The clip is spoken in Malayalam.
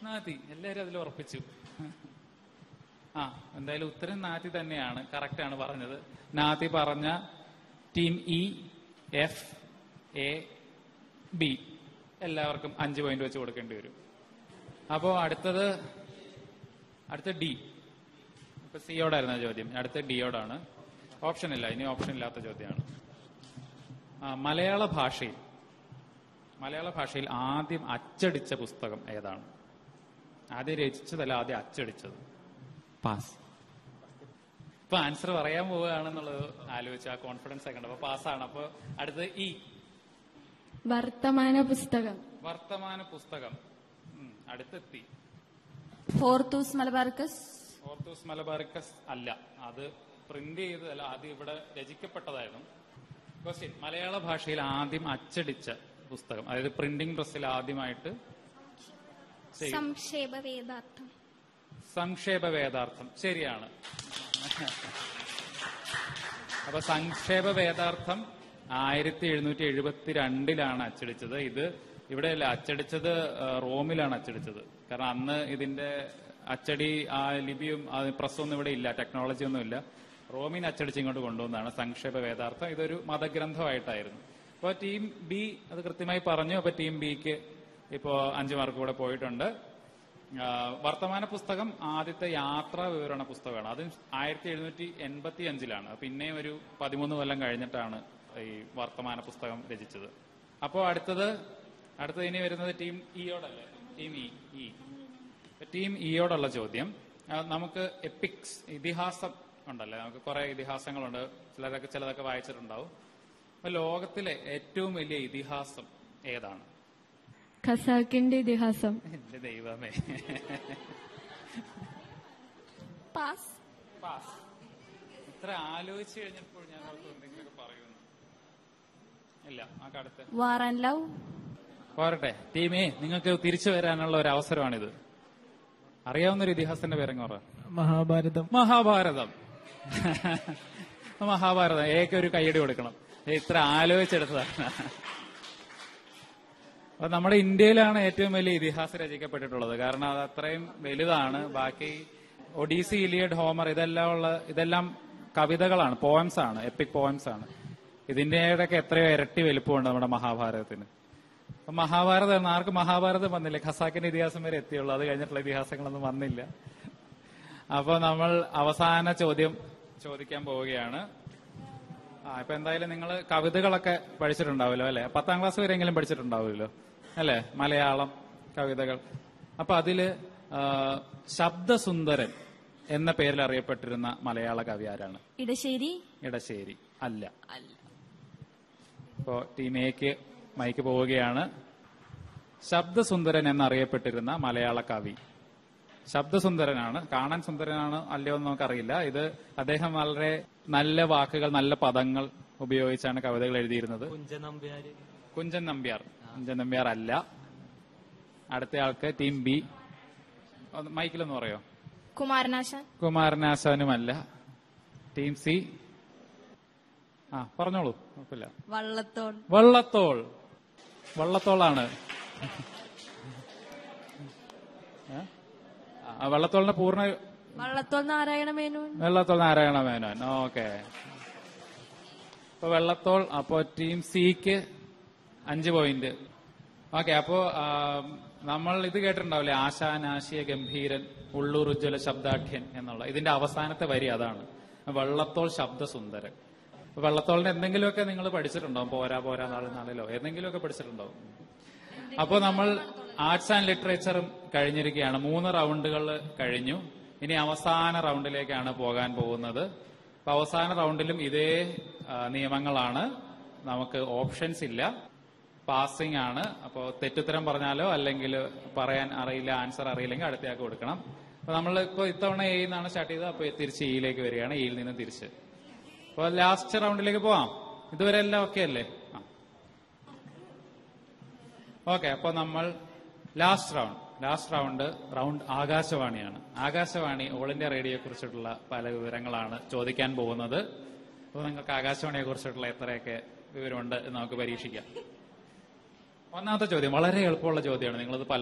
നാത്തി എല്ലാരും അതിൽ ഉറപ്പിച്ചു ആ എന്തായാലും ഉത്തരം നാത്തി തന്നെയാണ് കറക്റ്റ് ആണ് പറഞ്ഞത് നാത്തി പറഞ്ഞ team E F A B എല്ലാവർക്കും അഞ്ച് പോയിന്റ് വെച്ച് കൊടുക്കേണ്ടി വരും അപ്പോ അടുത്തത് അടുത്ത ഡി ഇപ്പൊ സിയോടായിരുന്നു ചോദ്യം അടുത്ത ഡിയോടാണ് ഓപ്ഷൻ ഇല്ല ഇനി ഓപ്ഷൻ ഇല്ലാത്ത ചോദ്യമാണ് ആ, മലയാള ഭാഷയിൽ മലയാള ഭാഷയിൽ ആദ്യം അച്ചടിച്ച പുസ്തകം ഏതാണ് ആദ്യം രചിച്ചതല്ല ആദ്യം അച്ചടിച്ചത് പാസ് ഇപ്പൊ ആൻസർ പറയാൻ പോവുകയാണെന്നുള്ളത് ആലോചിച്ച് ആ കോൺഫിഡൻസ് ഒക്കെ ഉണ്ട് അപ്പൊ പാസ്സാണ് അപ്പൊ അടുത്ത് ഇ വർത്തമാന പുസ്തകം വർത്തമാന പുസ്തകം ഉം, അടുത്തെത്തി ഫോർത്തൂസ് മലബാർക്കസ് ഓർത്തൂസ് മലബാറിക്കസ് അല്ല അത് പ്രിന്റ് ചെയ്തതല്ല ആദ്യം ഇവിടെ രചിക്കപ്പെട്ടതായിരുന്നു ക്വസ്റ്റ്യൻ മലയാള ഭാഷയിൽ ആദ്യം അച്ചടിച്ച പുസ്തകം അതായത് പ്രിന്റിംഗ് പ്രസ്സിൽ ആദ്യമായിട്ട് ചെയ്തു. സംക്ഷേപ വേദാർത്ഥം സംക്ഷേപ വേദാർത്ഥം ശരിയാണ് അപ്പൊ സംക്ഷേപ വേദാർത്ഥം ആയിരത്തി എഴുന്നൂറ്റി എഴുപത്തി രണ്ടിലാണ് അച്ചടിച്ചത് ഇത് ഇവിടെയല്ല അച്ചടിച്ചത് ആ, റോമിലാണ് അച്ചടിച്ചത് കാരണം അന്ന് ഇതിന്റെ അച്ചടി ആ ലിപിയും ആ പ്രസ്സൊന്നും ഇവിടെ ഇല്ല ടെക്നോളജി ഒന്നും ഇല്ല റോമിന് അച്ചടിച്ച് ഇങ്ങോട്ട് കൊണ്ടുവന്നതാണ് സംക്ഷേപ വേദാർത്ഥം ഇതൊരു മതഗ്രന്ഥമായിട്ടായിരുന്നു അപ്പോൾ ടീം ബി അത് കൃത്യമായി പറഞ്ഞു അപ്പൊ ടീം ബിക്ക് ഇപ്പോ അഞ്ചു മാർക്ക് കൂടെ പോയിട്ടുണ്ട് ആ, വർത്തമാന പുസ്തകം ആദ്യത്തെ യാത്രാ വിവരണ പുസ്തകമാണ് അത് ആയിരത്തി എഴുന്നൂറ്റി എൺപത്തി അഞ്ചിലാണ് പിന്നെ ഒരു പതിമൂന്ന് കൊല്ലം കഴിഞ്ഞിട്ടാണ് ഈ വർത്തമാന പുസ്തകം രചിച്ചത് അപ്പോൾ അടുത്തത് അടുത്തത് ഇനി വരുന്നത് ടീം ഇയോടല്ലേ ടീം ഇ ഇ ടീം ഇയോടുള്ള ചോദ്യം ആ, നമുക്ക് എപ്പിക്സ് ഇതിഹാസം ഉണ്ടല്ലേ നമുക്ക് കുറെ ഇതിഹാസങ്ങളുണ്ട് ചിലരൊക്കെ ചിലതൊക്കെ വായിച്ചിട്ടുണ്ടാവും അപ്പൊ ലോകത്തിലെ ഏറ്റവും വലിയ ഇതിഹാസം ഏതാണ് ഖസാക്കിന്റെ ഇതിഹാസം എന്റെ ദൈവമേ പാസ് പാസ് ഇത്ര ആലോചിച്ച് കഴിഞ്ഞപ്പോൾ ഞാൻ ഓർത്തു എന്തെങ്കിലുമൊക്കെ പറയുന്നു ഇല്ല ആ കടുത്ത് വാർ ആൻഡ് ലവ് പോരട്ടെ ടീമേ നിങ്ങൾക്ക് തിരിച്ചു വരാനുള്ള ഒരു അവസരമാണിത് അറിയാവുന്ന ഒരു ഇതിഹാസത്തിന്റെ പേരങ്ങ് പറ മഹാഭാരതം മഹാഭാരതം മഹാഭാരതം ഏക ഒരു കൈയടി കൊടുക്കണം ഏ, ഇത്ര ആലോചിച്ചെടുത്തതാണ് അപ്പൊ നമ്മുടെ ഇന്ത്യയിലാണ് ഏറ്റവും വലിയ ഇതിഹാസം രചിക്കപ്പെട്ടിട്ടുള്ളത് കാരണം അത് അത്രയും വലുതാണ് ബാക്കി ഒഡീസി ഇലിയഡ് ഹോമർ ഇതെല്ലാം ഉള്ള ഇതെല്ലാം കവിതകളാണ് പോയംസ് ആണ് എപ്പിക് പോയംസ് ആണ് ഇതിന്റെയൊക്കെ എത്രയോ ഇരട്ടി വലുപ്പമുണ്ട് നമ്മുടെ മഹാഭാരതത്തിന് അപ്പൊ മഹാഭാരതം ആർക്കും മഹാഭാരതം വന്നില്ല ഖസാക്കിന്റെ ഇതിഹാസം വരെ എത്തിയുള്ളൂ അത് കഴിഞ്ഞിട്ടുള്ള ഇതിഹാസങ്ങളൊന്നും വന്നില്ല അപ്പൊ നമ്മൾ അവസാന ചോദ്യം ചോദിക്കാൻ പോവുകയാണ് ആ ഇപ്പൊ എന്തായാലും നിങ്ങൾ കവിതകളൊക്കെ പഠിച്ചിട്ടുണ്ടാവുമല്ലോ അല്ലെ പത്താം ക്ലാസ് വരെയെങ്കിലും പഠിച്ചിട്ടുണ്ടാവുമല്ലോ അല്ലെ മലയാളം കവിതകൾ അപ്പൊ അതില് ആ, ശബ്ദസുന്ദരൻ എന്ന പേരിൽ അറിയപ്പെട്ടിരുന്ന മലയാള കവി ആരാണ് ഇടശ്ശേരി ഇടശ്ശേരി അല്ല ഇപ്പോ ടീം എക്ക് മൈക്ക് പോവുകയാണ് ശബ്ദസുന്ദരൻ എന്നറിയപ്പെട്ടിരുന്ന മലയാള കവി ശബ്ദസുന്ദരനാണ് കാണാൻ സുന്ദരനാണ് അല്ലയോ എന്ന് നമുക്കറിയില്ല ഇത് അദ്ദേഹം വളരെ നല്ല വാക്കുകൾ നല്ല പദങ്ങൾ ഉപയോഗിച്ചാണ് കവിതകൾ എഴുതിയിരുന്നത് കുഞ്ചനമ്പ്യാര് കുഞ്ചൻ നമ്പ്യാർ കുഞ്ചൻ നമ്പ്യാർ അല്ല അടുത്ത ആൾക്ക് ടീം ബി മൈക്കിലൊന്ന് പറയോ കുമാരനാശാൻ കുമാരനാശാനുമല്ല ടീം സി ആ പറഞ്ഞോളൂ കുഴപ്പമില്ല വള്ളത്തോൾ വള്ളത്തോൾ വള്ളത്തോളാണ് ഏ? ആ, വള്ളത്തോളിന്റെ പൂർണ്ണ വള്ളത്തോൾ നാരായണ മേനോൻ വെള്ളത്തോൾ നാരായണ മേനോൻ ഓക്കെ അപ്പൊ വെള്ളത്തോൾ അപ്പോ ടീം സിക്ക് അഞ്ച് പോയിന്റ് ഓക്കെ അപ്പോ ആ, നമ്മൾ ഇത് കേട്ടിട്ടുണ്ടാവില്ലേ ആശാനാശിയ ഗംഭീരൻ ഉള്ളൂർ ഉജ്ജ്വല ശബ്ദാഖ്യൻ എന്നുള്ള ഇതിന്റെ അവസാനത്തെ വരി അതാണ് വെള്ളത്തോൾ ശബ്ദസുന്ദരൻ അപ്പൊ വെള്ളത്തോളിന്റെ എന്തെങ്കിലുമൊക്കെ നിങ്ങൾ പഠിച്ചിട്ടുണ്ടാവും പോരാ പോരാ നാളെ നാളിലോ എന്തെങ്കിലുമൊക്കെ പഠിച്ചിട്ടുണ്ടാവും അപ്പോൾ നമ്മൾ ആർട്സ് ആൻഡ് ലിറ്ററേച്ചറും കഴിഞ്ഞിരിക്കുകയാണ് മൂന്ന് റൗണ്ടുകൾ കഴിഞ്ഞു ഇനി അവസാന റൗണ്ടിലേക്കാണ് പോകാൻ പോകുന്നത് അപ്പൊ അവസാന റൗണ്ടിലും ഇതേ ആ, നിയമങ്ങളാണ് നമുക്ക് ഓപ്ഷൻസ് ഇല്ല പാസിംഗ് ആണ് അപ്പോൾ തെറ്റുത്തരം പറഞ്ഞാലോ അല്ലെങ്കിൽ പറയാൻ അറിയില്ല ആൻസർ അറിയില്ലെങ്കിൽ അടുത്തയാൾക്ക് കൊടുക്കണം അപ്പൊ നമ്മൾ ഇപ്പോൾ ഇത്തവണ എ നിന്നാണ് സ്റ്റാർട്ട് ചെയ്തത് അപ്പോൾ തിരിച്ച് ഇയിലേക്ക് വരികയാണ് ഇയിൽ നിന്ന് തിരിച്ച് അപ്പോൾ ലാസ്റ്റ് റൗണ്ടിലേക്ക് പോവാം ഇതുവരെ എല്ലാം ഓക്കെ അല്ലേ ആ ഓക്കെ അപ്പൊ നമ്മൾ last round last round round ആകാശവാണിയാണ് ആകാശവാണി ഓൾ ഇന്ത്യ റേഡിയോയെ കുറിച്ചിട്ടുള്ള പല വിവരങ്ങളാണ് ചോദിക്കാൻ പോകുന്നത് അപ്പോൾ നിങ്ങൾക്ക് ആകാശവാണിയെ കുറിച്ചിട്ടുള്ള എത്രയൊക്കെ വിവരമുണ്ട് എന്ന് നമുക്ക് പരീക്ഷിക്കാം ഒന്നാമത്തെ ചോദ്യം വളരെ എളുപ്പമുള്ള ചോദ്യമാണ് നിങ്ങളത് പല